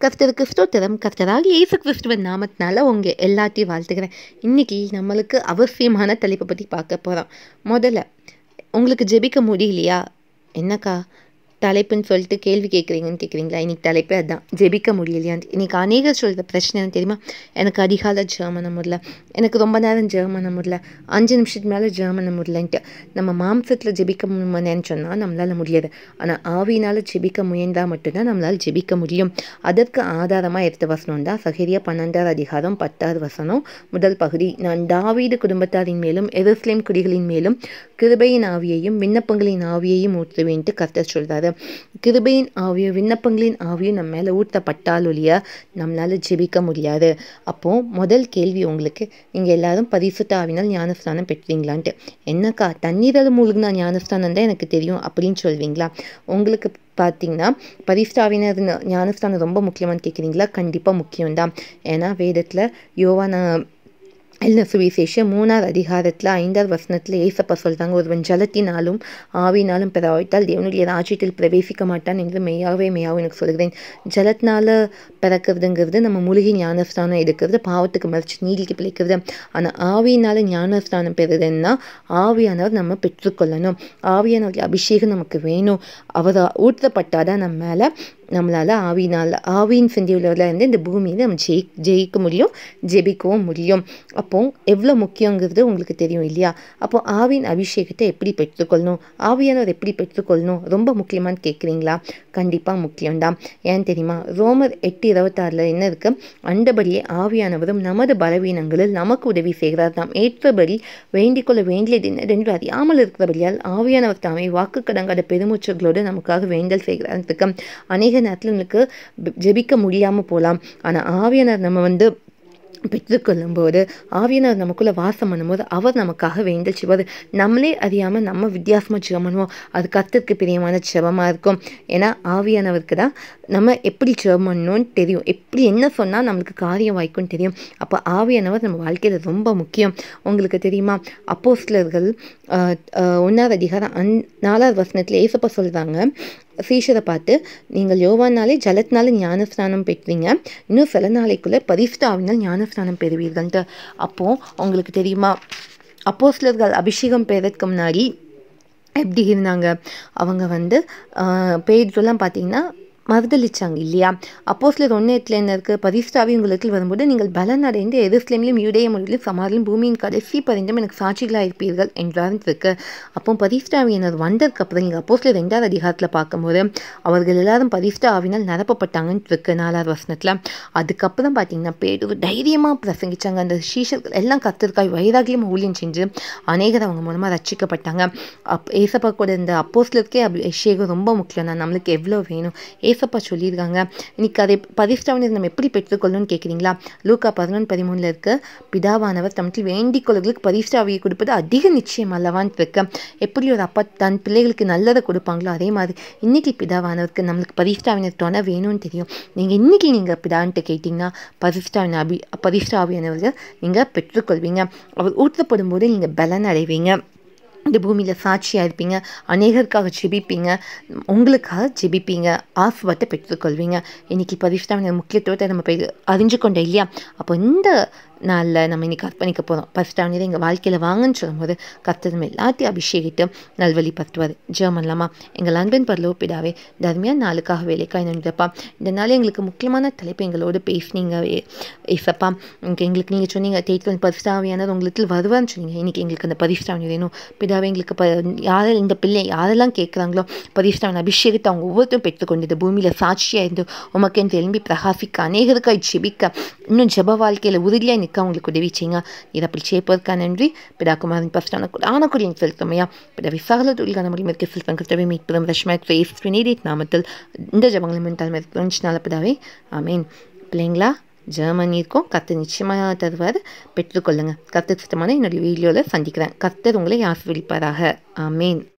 கர்த்தருக்கு ஸ்தோத்திரம் கர்த்தராக இயேசு கிறிஸ்துவின் நாமத்தினால உங்கள் எல்லாத்தையும் வாழ்த்துக்கிறேன் இன்றைக்கி நம்மளுக்கு அவசியமான தலைப்பை பற்றி பார்க்க போகிறோம் முதல்ல உங்களுக்கு ஜெபிக்க முடியலையா என்னக்கா தலைப்புன்னு சொல்லிட்டு கேள்வி கேட்குறீங்கன்னு கேட்குறீங்களா இன்னைக்கு தலைப்பே அதுதான் ஜெபிக்க முடியலையான்னு இன்னைக்கு அநேகர் சொல்கிற பிரச்சனை என்ன தெரியுமா எனக்கு அதிகால ஜெர்மன முடியல எனக்கு ரொம்ப நேரம் ஜெர்மன முடியல அஞ்சு நிமிஷத்துக்கு மேலே ஜெர்மன முடியலன்ட்டு நம்ம மாம்சத்தில் ஜெபிக்க முடியுமான்னு சொன்னால் நம்மளால் முடியாது ஆனால் ஆவியினால் ஜெபிக்க முயன்றால் மட்டும்தான் நம்மளால் ஜெபிக்க முடியும் அதற்கு ஆதாரமாக எடுத்த வசனம் தான் சகரியா பன்னெண்டாவது அதிகாரம் பத்தாவது வசனம் முதல் பகுதி நான் தாவீது குடும்பத்தாரின் மேலும் எருசலேம் குடிகளின் மேலும் கிருபையின் ஆவியையும் விண்ணப்பங்களின் ஆவியையும் ஊற்றுவேன்ட்டு கர்த்தர் சொல்கிறாரு கிருபையின் ஆவியும் விண்ணப்பங்களின் ஆவியும் நம்ம மேலே ஊற்றப்பட்டால் ஒழிய நம்மளால் ஜெபிக்க முடியாது அப்போது முதல் கேள்வி உங்களுக்கு நீங்கள் எல்லாரும் பரிசுத்த ஆவினால் ஞானஸ்தானம் பெற்றீங்களான்ட்டு என்னக்கா தண்ணீரில் மூழ்கினா ஞானஸ்தானம் தான் எனக்கு தெரியும் அப்படின்னு சொல்வீங்களா உங்களுக்கு பார்த்தீங்கன்னா பரிசுத்தாவினர் ஞானஸ்தானம் ரொம்ப முக்கியமானு கேட்குறீங்களா கண்டிப்பாக முக்கியம்தான் ஏன்னா வேதத்தில் யோவான எழுதின சுவிசேஷம் மூணாவது அதிகாரத்தில் ஐந்தாவது வசனத்தில் ஏசப்பா சொல்கிறாங்க ஒருவன் ஜலத்தினாலும் ஆவினாலும் பிறவாய்த்தால் தேவனுடைய ராஜ்யத்தில் பிரவேசிக்க மாட்டான் என்று மெய்யாகவே மெய்யாகவும் எனக்கு சொல்கிறேன் ஜலத்தினால பிறக்கிறதுங்கிறது நம்ம மூலிகை ஞானஸ்தானம் எடுக்கிறது பாவத்துக்கு மறைச்சு நீதிக்கு பிழைக்கிறது ஆனால் ஆவியினால் ஞானஸ்தானம் பெறுதுன்னா ஆவியானவர் நம்ம பெற்றுக்கொள்ளணும் ஆவியானவருடைய அபிஷேகம் நமக்கு வேணும் அவர் ஊற்றப்பட்டாதான் நம்ம மேலே நம்மளால் ஆவினால் ஆவியின் சிந்தியுள்ளவரில் இருந்து இந்த பூமியில் நம்ம ஜெயி ஜெயிக்க முடியும் ஜெபிக்கவும் முடியும் அப்போ எவ்வளோ முக்கியங்கிறது உங்களுக்கு தெரியும் இல்லையா அப்போ ஆவின் அபிஷேகத்தை எப்படி பெற்றுக்கொள்ளணும் ஆவியானவர் எப்படி பெற்றுக்கொள்ளணும் ரொம்ப முக்கியமானு கேட்குறீங்களா கண்டிப்பாக முக்கியம்தான் ஏன் தெரியுமா ரோமர் எட்டு இருபத்தாறில் என்ன இருக்கு அண்டபடியே ஆவியானவரும் நமது பலவீனங்களில் நமக்கு உதவி செய்கிறார் நாம் ஏற்றபடி வேண்டிக் கொள்ள வேண்டியது என்னதென்று அறியாமல் இருக்கிறபடியால் ஆவியானவர் தாமே வாக்கு கடங்காத பெருமூச்சுகளோடு நமக்காக வேண்டல் செய்கிறார் அநேக நேரத்தில் உங்களுக்கு ஜெபிக்க முடியாமல் போகலாம் ஆனால் ஆவியானர் நம்ம வந்து பெற்றுக்கொள்ளும்போது ஆவியனர் நமக்குள்ளே வாசம் பண்ணும்போது அவர் நமக்காக வேண்டல் செய்வார் நம்மளே அறியாமல் நம்ம வித்தியாசமாக ஜெபம் பண்ணுவோம் அது கத்திற்கு பிரியமான ஜெபமாக இருக்கும் ஏன்னா ஆவியானவருக்கு தான் நம்ம எப்படி ஜெபம் பண்ணணும்னு தெரியும் எப்படி என்ன சொன்னால் நம்மளுக்கு காரியம் வாய்க்கும்னு தெரியும் அப்போ ஆவியானவர் நம்ம வாழ்க்கையில் ரொம்ப முக்கியம் உங்களுக்கு தெரியுமா அப்போஸ்லர்கள் ஒன்றாவது அதிகாரம் அந் நாலாவது வசனத்தில் ஏசப்பா சொல்கிறாங்க சீஷரை பார்த்து நீங்கள் யோவானாலே ஜலத்தினால ஞானஸ்தானம் பெற்றீங்க இன்னும் சில நாளைக்குள்ளே பரிசுத்தாவினால் ஞானஸ்தானம் பெறுவீர்கள்ன்ட்டு அப்போது உங்களுக்கு தெரியுமா அப்போஸ்லர்கள் அபிஷேகம் பெறதுக்கு முன்னாடி எப்படி இருந்தாங்க அவங்க வந்து பேஜெல்லாம் பார்த்தீங்கன்னா மறுதளிச்சாங்க இல்லையா அப்போ சிலர் ஒன்று இடத்துல என்ன இருக்குது பரிசுத்தாவி உங்களுக்கு வரும்போது நீங்கள் பலன் அடைந்து எருஸ்லேம்லையும் யூடைய மொழியிலும் சமாரிலும் பூமியின் கடைசி பரிந்தும் எனக்கு சாட்சிகளாக இருப்பீர்கள் என்றார் இருக்கு அப்போ பரிசுத்தாவியினர் வந்ததுக்கப்புறம் நீங்கள் அப்போ சிலர் ரெண்டாவது அதிகாரத்தில் பார்க்கும்போது அவர்கள் எல்லாரும் பரிசுத்தாவினால் நிரப்பப்பட்டாங்கன்னு இருக்கு நாலாவது வசனத்தில் அதுக்கப்புறம் பார்த்தீங்கன்னா பேர் தைரியமாக பிரசங்கிச்சாங்க அந்த சீஷர்கள் எல்லாம் கத்திருக்காய் வைராகியம் ஊழியம் செஞ்சு அநேகர் அவங்க மூலமாக ரசிக்கப்பட்டாங்க அப் ஏசப்பா கூட இந்த அப்போஸ்லருக்கே அபிஷேகம் ரொம்ப முக்கியம் தான் நம்மளுக்கு எவ்வளோ வேணும் ஏசப்பா சொல்லியிருக்காங்க இன்னைக்கு அதை பரிசுத்தாவினர் நம்ம எப்படி பெற்றுக்கொள்ளணும்னு கேட்குறீங்களா லூக்கா பதினொன்று பதிமூணில் இருக்க பிதாவானவர் தமிழில் வேண்டிக் கொள்ளுகளுக்கு பரிசுத்தாவியை கொடுப்பது அதிக நிச்சயம் அல்லவான்னு இருக்க எப்படி ஒரு அப்பா தன் பிள்ளைகளுக்கு நல்லதை கொடுப்பாங்களோ அதே மாதிரி இன்னைக்கு பிதாவானவருக்கு நம்மளுக்கு பரிசுத்தாவினர் துணை வேணும்னு தெரியும் நீங்கள் இன்னைக்கு நீங்கள் பிதான்ட்டு கேட்டிங்கன்னா பரிசுத்தாவின அபி பரிசுத்தாவியானவர்கள் நீங்கள் பெற்றுக்கொள்வீங்க அவர் ஊற்றப்படும் போது நீங்கள் பலன் அடைவீங்க இந்த பூமியில் சாட்சியாக இருப்பீங்க அநேகருக்காக ஜெபிப்பீங்க உங்களுக்காக ஜெபிப்பீங்க ஆசுவாத்தை பெற்றுக்கொள்வீங்க இன்றைக்கி பரிசுத்தாவின முக்கியத்துவத்தை நம்ம போய் அறிஞ்சு கொண்டோம் இல்லையா அப்போ இந்த நாளில் நம்ம இன்றைக்கி அர்ப்பணிக்க போகிறோம் பரிசுத்தாவினர் எங்கள் வாழ்க்கையில் வாங்கன்னு சொல்லும்போது கர்த்தர் நம்ம எல்லாத்தையும் அபிஷேகித்து நல்வழிப்படுத்துவார் ஜெபம் பண்ணலாமா எங்கள் அன்பின் பரலோப்பிடாவே தர்மியாக நாளுக்காக வேலைக்காய் நன்றப்பா இந்த நாள் எங்களுக்கு முக்கியமான தலைப்பு எங்களோடு பேசுனீங்க ஏசப்பா எங்களுக்கு நீங்கள் சொன்னீங்க தேய்த்தல் பரிசுத்தாவியானது உங்களுக்கு வருவான்னு சொன்னீங்க இன்றைக்கி எங்களுக்கு அந்த பரிசுத்தாவினை வேணும் பிதாவே எங்களுக்கு ப யார் இந்த பிள்ளை யாரெல்லாம் கேட்குறாங்களோ பரிசுத்தாவின் அபிஷேகத்தை அவங்க ஒவ்வொருத்தரும் பெற்றுக்கொண்டு இந்த பூமியில் சாட்சியாக இருந்து உமக்கென்று எழும்பி பிரகாசிக்க அநேகருக்காய் ஜெபிக்க இன்னும் ஜப வாழ்க்கையில் உறுதியாக நிற்க அவங்களுக்கு உதவி செய்யுங்க இதை அப்படி செய்ப்பதற்காக நன்றி பிதாகுமாரின் பஸ்டான ஆனக்குடியின் செலுத்தமையா பித விசாகல தொழில்கான முடிமைக்கு செலுத்தம் கிருத்தவை மீட்பதும் ரஷ்மத் ஃபேஸ் வினீதித் நாமத்தில் இந்த ஜபங்களும் மின் தலைமை நால பிதாவே ஆமீன் பிள்ளைங்களா ஜெர்மனி இருக்கும் கர்த்தர் நிச்சயமாக தருவார் பெற்றுக்கொள்ளுங்க கர்த்தர் சுத்தமான என்னுடைய வீடியோவில் சந்திக்கிறேன் கர்த்தர் உங்களை ஆசிர்வதிப்பாராக ஆமீன்